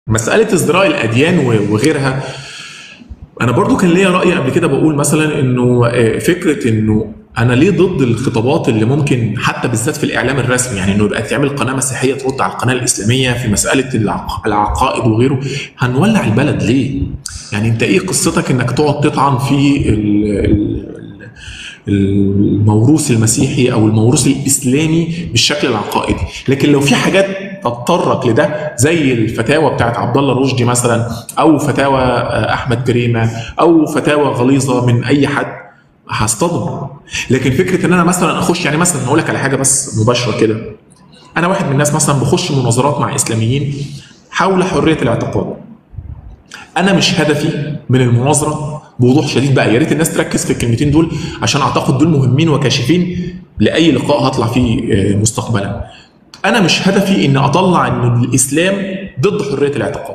مساله ازدراء الاديان و- وغيرها انا برضو كان ليا راي قبل كده بقول مثلا انه آه، فكره انه انا ليه ضد الخطابات اللي ممكن حتى بالذات في الاعلام الرسمي يعني انه يبقى تعمل قناه مسيحيه ترد على القناه الاسلاميه في مساله العق- العقائد وغيره هنولع البلد ليه؟ يعني انت ايه قصتك انك تقعد تطعن في ال- ال- الموروث المسيحي او الموروث الاسلامي بالشكل العقائدي لكن لو في حاجات تتطرق لده زي الفتاوى بتاعت عبد الله رشدي مثلا او فتاوى آه، احمد كريمه او فتاوى غليظه من اي حد هصطدم لكن فكره ان انا مثلا اخش يعني مثلا اقول لك على حاجه بس مباشره كده انا واحد من الناس مثلا بخش مناظرات مع اسلاميين حول حريه الاعتقاد انا مش هدفي من المناظره بوضوح شديد بقى يا ريت الناس تركز في الكلمتين دول عشان اعتقد دول مهمين وكاشفين لاي لقاء هطلع فيه آه، مستقبلا انا مش هدفي ان اطلع ان الاسلام ضد حريه الاعتقاد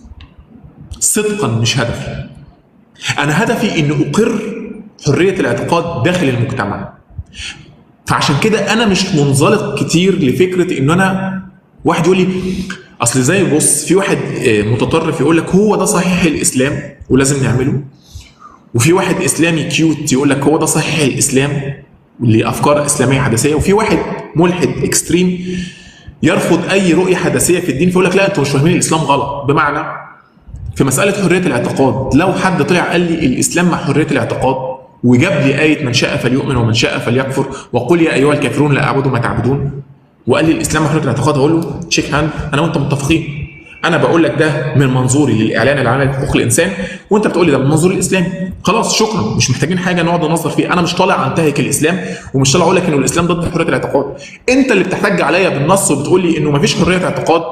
صدقا مش هدفي انا هدفي ان اقر حريه الاعتقاد داخل المجتمع فعشان كده انا مش منزلق كتير لفكره ان انا واحد يقول لي اصل زي بص في واحد آه، متطرف يقول لك هو ده صحيح الاسلام ولازم نعمله وفي واحد اسلامي كيوت يقول لك هو ده صحيح الاسلام لافكار اسلاميه حداثيه وفي واحد ملحد اكستريم يرفض اي رؤيه حداثيه في الدين فيقول لك لا انتوا مش فاهمين الاسلام غلط بمعنى في مساله حريه الاعتقاد لو حد طلع قال لي الاسلام مع حريه الاعتقاد وجاب لي ايه من شاء فليؤمن ومن شاء فليكفر وقل يا ايها الكافرون لا اعبد ما تعبدون وقال لي الاسلام مع حريه الاعتقاد هقول له تشيك هاند انا وانت متفقين انا بقول لك ده من منظوري للاعلان العالمي لحقوق الانسان وانت بتقول لي ده من منظوري الاسلامي خلاص شكرا مش محتاجين حاجه نقعد ننظر فيه انا مش طالع انتهك الاسلام ومش طالع اقول لك انه الاسلام ضد حريه الاعتقاد انت اللي بتحتج عليا بالنص وبتقول لي انه مفيش حريه اعتقاد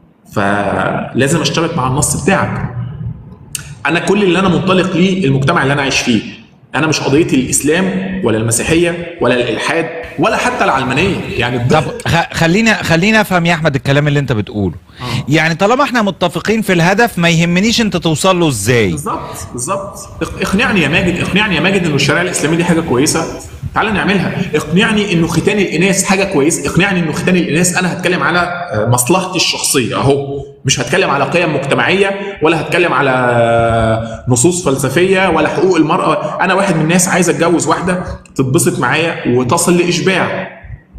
فلازم اشترك مع النص بتاعك انا كل اللي انا منطلق ليه المجتمع اللي انا عايش فيه انا مش قضيتي الاسلام ولا المسيحيه ولا الالحاد ولا حتى العلمانيه يعني طب خ- خلينا خلينا افهم يا احمد الكلام اللي انت بتقوله يعني طالما احنا متفقين في الهدف ما يهمنيش انت توصل له ازاي بالظبط بالظبط اق- اقنعني يا ماجد اقنعني يا ماجد انه الشريعه الاسلاميه دي حاجه كويسه تعالى نعملها اقنعني انه ختان الاناث حاجه كويسه اقنعني انه ختان الاناث انا هتكلم على آه، مصلحتي الشخصيه اهو مش هتكلم على قيم مجتمعيه ولا هتكلم على نصوص فلسفيه ولا حقوق المراه انا واحد من الناس عايز اتجوز واحده تتبسط معايا وتصل لاشباع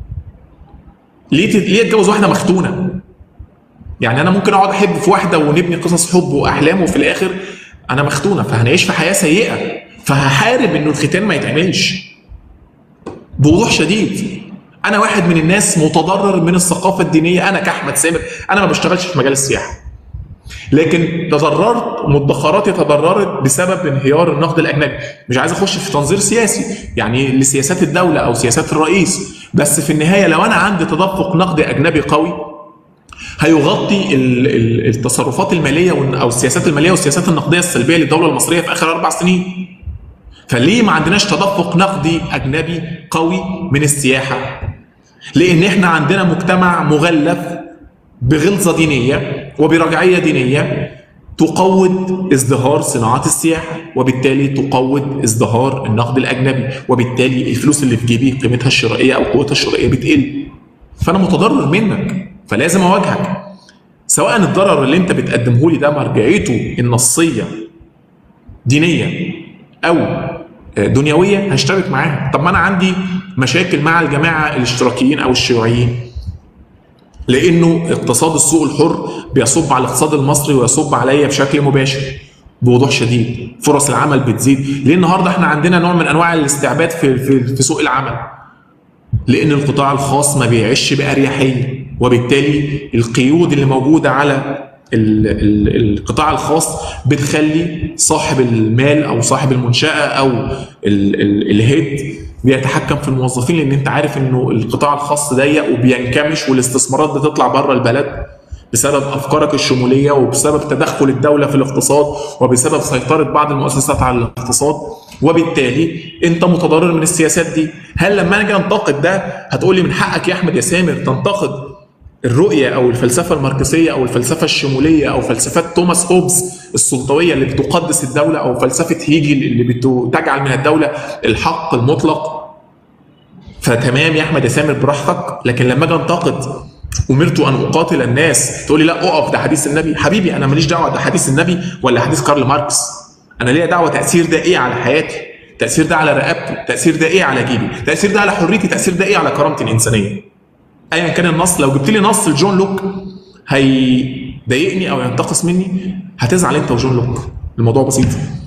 ليه ت- ليه اتجوز واحده مختونه يعني انا ممكن اقعد احب في واحده ونبني قصص حب واحلام وفي الاخر انا مختونه فهنعيش في حياه سيئه فهحارب انه الختان ما يتعملش بوضوح شديد انا واحد من الناس متضرر من الثقافه الدينيه انا كاحمد سامر انا ما بشتغلش في مجال السياحه لكن تضررت مدخراتي تضررت بسبب انهيار النقد الاجنبي مش عايز اخش في تنظير سياسي يعني لسياسات الدوله او سياسات الرئيس بس في النهايه لو انا عندي تدفق نقدي اجنبي قوي هيغطي ال- ال- التصرفات الماليه والن- او السياسات الماليه والسياسات النقديه السلبيه للدوله المصريه في اخر اربع سنين. فليه ما عندناش تدفق نقدي اجنبي قوي من السياحه؟ لان احنا عندنا مجتمع مغلف بغلظه دينيه وبرجعيه دينيه تقود ازدهار صناعات السياحه وبالتالي تقود ازدهار النقد الاجنبي وبالتالي الفلوس اللي في جيبي قيمتها الشرائيه او قوتها الشرائيه بتقل فانا متضرر منك فلازم اواجهك سواء الضرر اللي انت بتقدمه لي ده مرجعيته النصيه دينيه او دنيويه هشترك معاها طب ما انا عندي مشاكل مع الجماعه الاشتراكيين او الشيوعيين لانه اقتصاد السوق الحر بيصب على الاقتصاد المصري ويصب عليا بشكل مباشر بوضوح شديد فرص العمل بتزيد ليه النهارده احنا عندنا نوع من انواع الاستعباد في في, في سوق العمل لان القطاع الخاص ما بيعيش باريحيه وبالتالي القيود اللي موجوده على ال ال القطاع الخاص بتخلي صاحب المال او صاحب المنشاه او ال ال الهيد بيتحكم في الموظفين لان انت عارف انه القطاع الخاص ضيق وبينكمش والاستثمارات بتطلع بره البلد بسبب افكارك الشموليه وبسبب تدخل الدوله في الاقتصاد وبسبب سيطره بعض المؤسسات على الاقتصاد وبالتالي انت متضرر من السياسات دي هل لما اجي انتقد ده هتقول لي من حقك يا احمد يا سامر تنتقد الرؤيه او الفلسفه الماركسيه او الفلسفه الشموليه او فلسفات توماس هوبز السلطويه اللي بتقدس الدوله او فلسفه هيجل اللي بتجعل من الدوله الحق المطلق فتمام يا احمد يا سامر براحتك لكن لما اجي انتقد امرت ان اقاتل الناس تقول لي لا اقف ده حديث النبي حبيبي انا ماليش دعوه ده حديث النبي ولا حديث كارل ماركس انا ليا دعوه تاثير ده ايه على حياتي تاثير ده على رقبتي تاثير ده ايه على جيبي تاثير ده على حريتي تاثير ده ايه على كرامتي الانسانيه ايا كان النص لو جبت لي نص لجون لوك هيضايقني او ينتقص مني هتزعل انت وجون لوك الموضوع بسيط